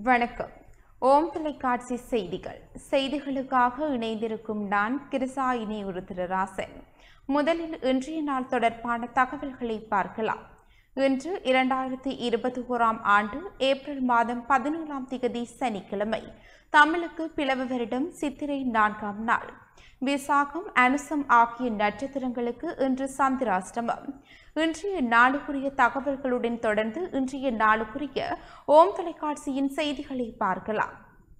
வணக்கம் ஓம் தொலைக்காட்சி செய்திகள் செய்திகளுக்காக இணைந்திருக்கும் நான் கிருசாயினி உருத்திரராசன் முதலில் இன்றைய நாள் தொடர்பான தகவல்களை பார்க்கலாம் இன்று இரண்டாயிரத்தி இருபத்தி ஓராம் ஆண்டு ஏப்ரல் மாதம் பதினேழாம் திகதி சனிக்கிழமை தமிழுக்கு பிளவு வருடம் சித்திரை நான்காம் நாள் விசாகம் அனுசம் ஆகிய நட்சத்திரங்களுக்கு இன்று சந்திராஷ்டமம் இன்றைய நாளுக்குரிய தகவல்களுடன் தொடர்ந்து இன்றைய நாளுக்குரிய ஓம் தொலைக்காட்சியின் செய்திகளை பார்க்கலாம்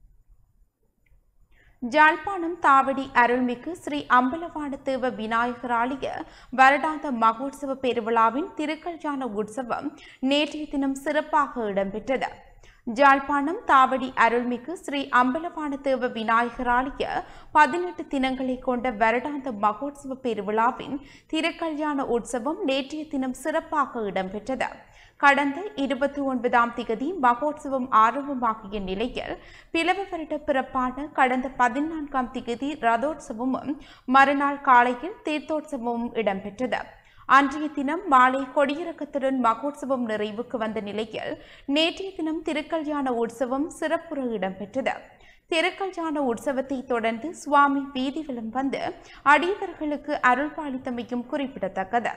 ஜாழ்ப்பாணம் தாவடி அருள்மிகு ஸ்ரீ அம்பலவான தேவ விநாயகர் ஆலய வருடாந்த மகோத்சவ பெருவிழாவின் திருக்கல்யாண உற்சவம் நேற்றைய தினம் சிறப்பாக இடம்பெற்றது ஜாழ்ப்பாணம் தாவடி அருள்மிகு ஸ்ரீ அம்பலவான தேவ விநாயகர் ஆலய பதினெட்டு தினங்களை கொண்ட வருடாந்த மகோத்சவ பெருவிழாவின் திருக்கல்யாண உற்சவம் நேற்றைய தினம் சிறப்பாக இடம்பெற்றது கடந்த இருபத்தி ஒன்பதாம் திகதி மகோத்சவம் ஆரம்பமாகிய நிலையில் பிளவு வருட பிறப்பான கடந்த பதினான்காம் திகதி ரதோற்சவமும் மறுநாள் காலையில் தீர்த்தோற்சவமும் இடம்பெற்றது அன்றைய தினம் மாலை கொடியிறக்கத்துடன் மகோத்சவம் நிறைவுக்கு வந்த நிலையில் நேற்றைய தினம் திருக்கல்யாண உற்சவம் சிறப்புற இடம்பெற்றது திருக்கல்யாண உற்சவத்தை தொடர்ந்து சுவாமி வீதிகளும் வந்து அடியவர்களுக்கு அருள் பாலித்தமையும் குறிப்பிடத்தக்கது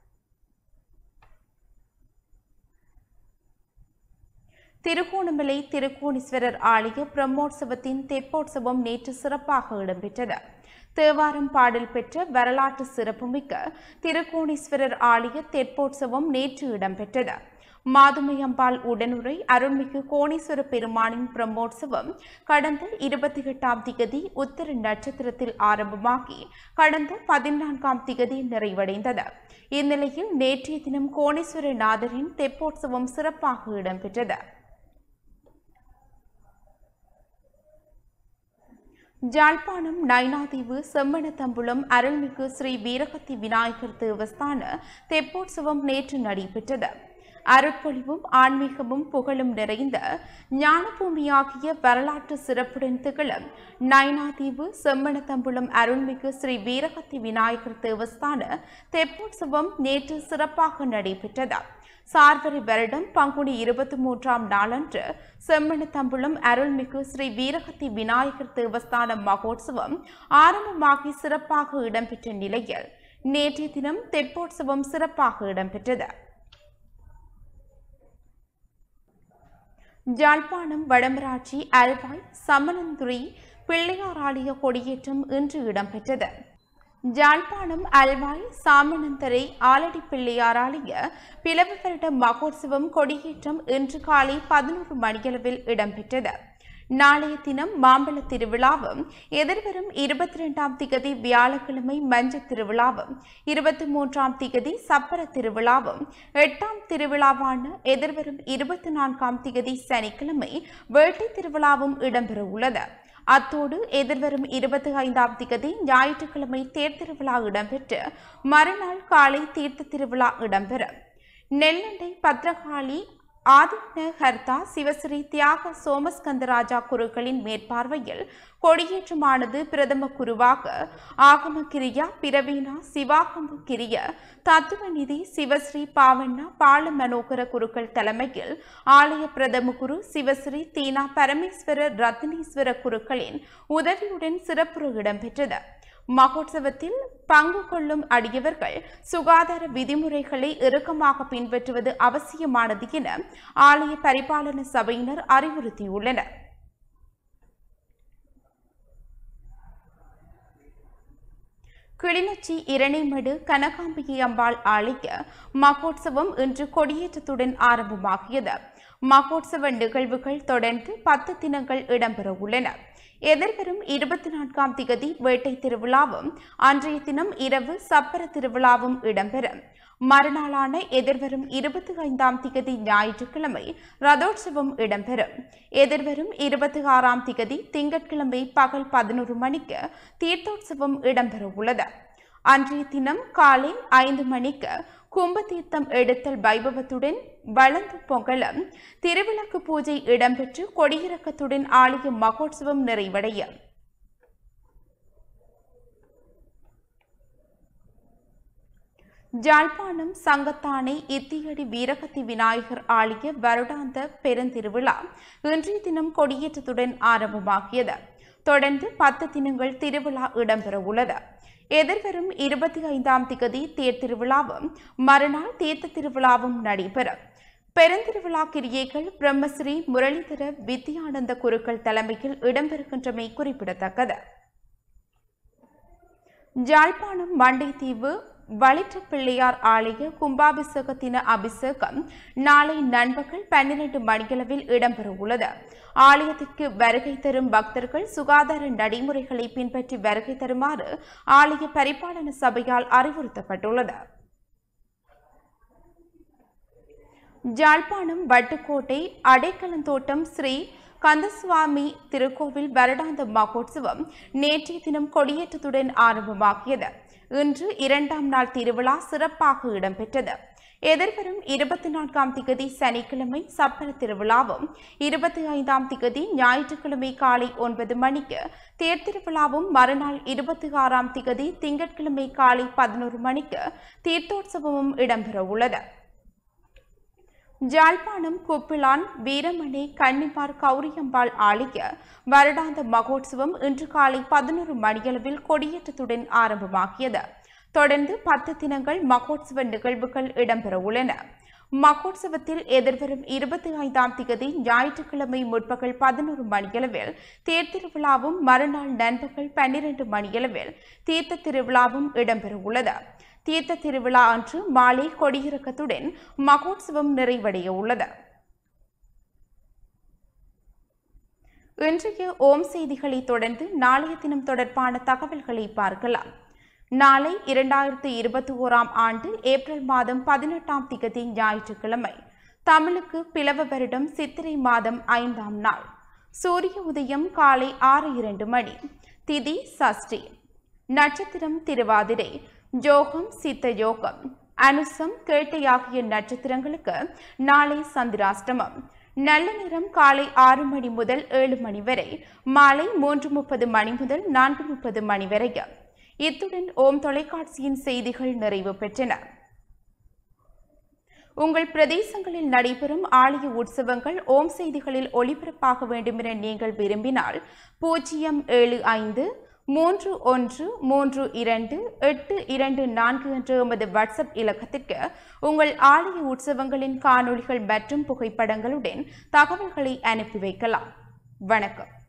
திருகோணமலை திருக்கோணேஸ்வரர் ஆலய பிரம்மோற்சவத்தின் தெப்போற்சவம் நேற்று சிறப்பாக இடம்பெற்றது தேவாரம் பாடல் பெற்ற வரலாற்று சிறப்புமிக்க திருக்கோணேஸ்வரர் ஆலய தெப்போற்சவம் நேற்று இடம்பெற்றது மாதுமையம்பாள் உடனுரை அருள்மிகு கோணேஸ்வர பெருமானின் பிரம்மோற்சவம் கடந்த இருபத்தி எட்டாம் திகதி உத்தர நட்சத்திரத்தில் ஆரம்பமாகி கடந்த பதினான்காம் திகதி நிறைவடைந்தது இந்நிலையில் நேற்றைய தினம் கோணேஸ்வர நாதரின் தெப்போற்சவம் சிறப்பாக இடம்பெற்றது ஜாழ்ப்பாணம் நைனாதீவு செம்மணத்தம்புலம் அருள்மிகு ஸ்ரீ வீரகத்தி விநாயகர் தேவஸ்தான தெப்போற்சவம் நேற்று நடைபெற்றது அருட்பொழிவும் ஆன்மீகமும் புகழும் நிறைந்த ஞானபூமியாகிய வரலாற்று சிறப்புடன் திகழும் நைனாதீவு செம்மணத்தம்புலம் அருள்மிகு ஸ்ரீ வீரகத்தி விநாயகர் தேவஸ்தான தெப்போற்சவம் நேற்று சிறப்பாக நடைபெற்றது சார்வரி வருடம் பங்குனி இருபத்தி மூன்றாம் நாளன்று செம்மணத்தம்புலம் அருள்மிகு ஸ்ரீ வீரகத்தி விநாயகர் தேவஸ்தான மகோத்சவம் ஆரம்பமாகி சிறப்பாக இடம்பெற்ற நிலையில் நேற்றைய தினம் தெப்போற்சவம் சிறப்பாக இடம்பெற்றது ஜாழ்ப்பாணம் வடமராட்சி அல்வாய் சமணந்துறை பிள்ளையார் ஆலய கொடியேற்றம் இன்று இடம்பெற்றது ஜாழ்ப்பாணம் அல்வாய் சாமணந்தரை ஆலடி பிள்ளையார் ஆலய பிளவு வருட மகோத்சவம் கொடியேற்றம் இன்று காலை பதினோரு மணியளவில் இடம்பெற்றது நாளைய தினம் மாம்பழ திருவிழாவும் எதிர்வரும் இருபத்தி ரெண்டாம் திகதி வியாழக்கிழமை மஞ்ச திருவிழாவும் இருபத்தி மூன்றாம் திகதி சப்பர திருவிழாவும் எட்டாம் திருவிழாவான எதிர்வரும் இருபத்தி நான்காம் திகதி சனிக்கிழமை வேட்டை திருவிழாவும் இடம்பெற உள்ளது அத்தோடு எதிர்வரும் இருபத்தி ஐந்தாம் திகதி ஞாயிற்றுக்கிழமை தேர் திருவிழா இடம்பெற்று மறுநாள் காலை தீர்த்த திருவிழா இடம்பெறும் நெல்லண்டை பத்ரகாளி ஆதித்ய ஹர்த்தா சிவஸ்ரீ தியாக சோமஸ்கந்தராஜா குருக்களின் மேற்பார்வையில் கொடியேற்றமானது பிரதம குருவாக ஆகம கிரியா பிரவீணா சிவாகம கிரிய தத்துவநிதி சிவஸ்ரீ பாவண்ணா பால மனோகர குருக்கள் தலைமையில் ஆலய பிரதம குரு சிவஸ்ரீ தீனா பரமேஸ்வரர் ரத்னீஸ்வர குருக்களின் உதவியுடன் சிறப்புற இடம்பெற்றது மகோத்சவத்தில் பங்கு கொள்ளும் அடியவர்கள் சுகாதார விதிமுறைகளை இறுக்கமாக பின்பற்றுவது அவசியமானது என ஆலய பரிபாலன சபையினர் அறிவுறுத்தியுள்ளனர் கிளிநொச்சி இரணைமடு கனகாம்பிகை அம்பாள் ஆலய மகோத்சவம் இன்று கொடியேற்றத்துடன் ஆரம்பமாகியது மகோத்சவ நிகழ்வுகள் தொடர்ந்து பத்து தினங்கள் இடம்பெற உள்ளன எதிர்வரும் இருபத்தி நான்காம் திகதி வேட்டை திருவிழாவும் அன்றைய தினம் இரவு சப்பர திருவிழாவும் இடம்பெறும் மறுநாளான எதிர்வரும் இருபத்தி ஐந்தாம் திகதி ஞாயிற்றுக்கிழமை ரதோற்சவம் இடம்பெறும் எதிர்வரும் இருபத்தி ஆறாம் திகதி திங்கட்கிழமை பகல் பதினோரு மணிக்கு தீர்த்தோற்சவம் இடம்பெற உள்ளது அன்றைய தினம் காலை ஐந்து மணிக்கு கும்பதீர்த்தம் எடுத்தல் வைபவத்துடன் வளர்ந்து பொங்கலம் திருவிளக்கு பூஜை இடம்பெற்று கொடியிறக்கத்துடன் ஆலய மகோத்சவம் நிறைவடையும் ஜாழ்ப்பாணம் சங்கத்தானை இத்தியடி வீரகத்தி விநாயகர் ஆலய வருடாந்த பெருந்திருவிழா இன்றைய தினம் கொடியேற்றத்துடன் ஆரம்பமாகியது தொடர்ந்து பத்து தினங்கள் திருவிழா இடம்பெறவுள்ளது எதிர்வரும் இருபத்தி ஐந்தாம் திகதி தேர் திருவிழாவும் மறுநாள் தீர்த்த திருவிழாவும் நடைபெறும் பெருந்திருவிழா கிரியைகள் பிரம்மஸ்ரீ முரளிதர வித்யானந்த குருக்கள் தலைமையில் இடம்பெறுகின்றமை குறிப்பிடத்தக்கது ஜாழ்ப்பாணம் மண்டைத்தீவு வளிற்ற பிள்ளையார் ஆலய கும்பாபிஷேக தின அபிஷேகம் நாளை நண்பகல் பன்னிரண்டு மணியளவில் இடம்பெறவுள்ளது ஆலயத்திற்கு வருகை தரும் பக்தர்கள் சுகாதார நடைமுறைகளை பின்பற்றி வருகை தருமாறு ஆலய பரிபாலன சபையால் அறிவுறுத்தப்பட்டுள்ளது ஜாழ்ப்பாணம் வட்டுக்கோட்டை அடைக்கலந்தோட்டம் ஸ்ரீ கந்தசுவாமி திருக்கோவில் வருடாந்த மகோத்சவம் நேற்றைய தினம் கொடியேற்றத்துடன் ஆரம்பமாகியது இன்று இரண்டாம் நாள் திருவிழா சிறப்பாக இடம்பெற்றது எதிர்வரும் இருபத்தி நான்காம் திகதி சனிக்கிழமை சப்பர திருவிழாவும் இருபத்தி ஐந்தாம் திகதி ஞாயிற்றுக்கிழமை காலை ஒன்பது மணிக்கு தேர் திருவிழாவும் மறுநாள் இருபத்தி ஆறாம் திகதி திங்கட்கிழமை காலை பதினோரு மணிக்கு தீர்த்தோற்சவமும் இடம்பெறவுள்ளது ஜாழ்ப்பாணம் குப்பிளான் வீரமணி கன்னிமார் கௌரியம்பாள் ஆலய வருடாந்த மகோத்சவம் இன்று காலை பதினோரு மணியளவில் கொடியேற்றத்துடன் ஆரம்பமாகியது தொடர்ந்து பத்து தினங்கள் மகோத்சவ நிகழ்வுகள் இடம்பெறவுள்ளன மகோத்சவத்தில் எதிர்வரும் இருபத்தி ஐந்தாம் திகதி ஞாயிற்றுக்கிழமை முற்பகல் பதினோரு மணியளவில் தேர் திருவிழாவும் மறுநாள் நண்பகல் பன்னிரண்டு மணியளவில் தீர்த்த திருவிழாவும் இடம்பெறவுள்ளது தீர்த்த திருவிழா அன்று மாலை கொடியிறக்கத்துடன் மகோத்சவம் நிறைவடைய உள்ளது இன்றைய ஓம் செய்திகளை தொடர்ந்து நாளைய தினம் தொடர்பான தகவல்களை பார்க்கலாம் நாளை இரண்டாயிரத்து இருபத்தி ஓராம் ஆண்டு ஏப்ரல் மாதம் பதினெட்டாம் திகதி ஞாயிற்றுக்கிழமை தமிழுக்கு பிளவ வருடம் சித்திரை மாதம் ஐந்தாம் நாள் சூரிய உதயம் காலை ஆறு இரண்டு மணி திதி சஷ்டி நட்சத்திரம் திருவாதிரை ஜோகம் சித்த யோகம் அனுசம் கேட்டை ஆகிய நட்சத்திரங்களுக்கு நாளை சந்திராஷ்டமம் நல்ல நேரம் காலை ஆறு மணி முதல் ஏழு மணி வரை மாலை மூன்று முப்பது மணி முதல் நான்கு முப்பது மணி வரை இத்துடன் ஓம் தொலைக்காட்சியின் செய்திகள் நிறைவு பெற்றன உங்கள் பிரதேசங்களில் நடைபெறும் ஆலய உற்சவங்கள் ஓம் செய்திகளில் ஒளிபரப்பாக வேண்டுமென நீங்கள் விரும்பினால் பூஜ்ஜியம் ஏழு ஐந்து மூன்று ஒன்று மூன்று இரண்டு எட்டு இரண்டு நான்கு என்ற எமது வாட்ஸ்அப் இலக்கத்திற்கு உங்கள் ஆலய உற்சவங்களின் காணொளிகள் மற்றும் புகைப்படங்களுடன் தகவல்களை அனுப்பி வைக்கலாம் வணக்கம்